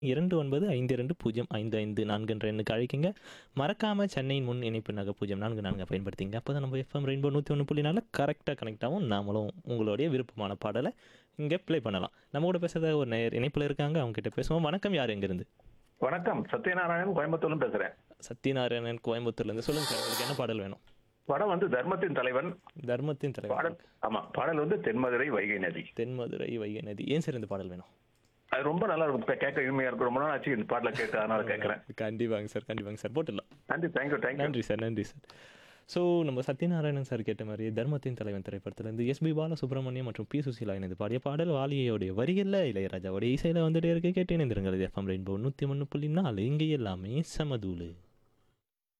இரண்டு ஒன்பது ஐந்து இரண்டு பூஜ்ஜியம் ஐந்து ஐந்து நான்கு என்ற எண்ணுக்கு அழைக்குங்க மறக்காம சென்னையின் முன் இணைப்பு நகை பூஜ்ஜியம் நான்கு நான்கு பயன்படுத்திங்க அப்போ தான் நம்ம எஃப்எம் ரெயின்போ நூற்றி ஒன்று புள்ளி நாலு கரெக்டாக கனெக்ட் ஆகும் நாமளும் உங்களுடைய விருப்பமான பாடலை இங்கே ப்ளே பண்ணலாம் நம்ம கூட பேசுறத ஒரு நேர் இணைப்பில் இருக்காங்க அவங்க கிட்ட பேசுவோம் வணக்கம் யார் எங்கேருந்து வணக்கம் சத்யநாராயணன் கோயம்புத்தூர்ல பேசுறேன் சத்யநாராயணன் கோயம்புத்தூர்லேருந்து சொல்லுங்க சார் உங்களுக்கு என்ன பாடல் வேணும் படம் வந்து தர்மத்தின் தலைவன் தர்மத்தின் தலைவர் பாடல் ஆமா பாடல் வந்து தென்மதுரை வைகை நதி தென்மதுரை வைகை நதி ஏன் சார் இந்த பாடல் வேணும் அது ரொம்ப நல்லா இருக்கும் இப்ப கேட்க இனிமையா இருக்கும் ரொம்ப நாள் ஆச்சு இந்த பாடல கேட்டு அதனால கேட்கறேன் கண்டிப்பாங்க சார் கண்டிப்பாங்க சார் போட்டுடலாம் நன்றி தேங்க்யூ தேங்க்யூ நன்றி சார் நன்றி சார் ஸோ நம்ம சத்யநாராயணன் சார் கேட்ட மாதிரி தர்மத்தின் தலைவன் திரைப்படத்திலேருந்து எஸ்பி பாலசுப்ரமணியம் மற்றும் பி சுசீலா இணைந்து பாடிய பாடல் வாலியோடைய வரிகளில் இளையராஜாவுடைய இசையில் வந்துட்டே இருக்கு கேட்டு இணைந்திருங்கள் எஃப்எம் ரெயின்போ நூற்றி ஒன்று புள்ளி நாலு இங்கே எல்லாமே சமதூளு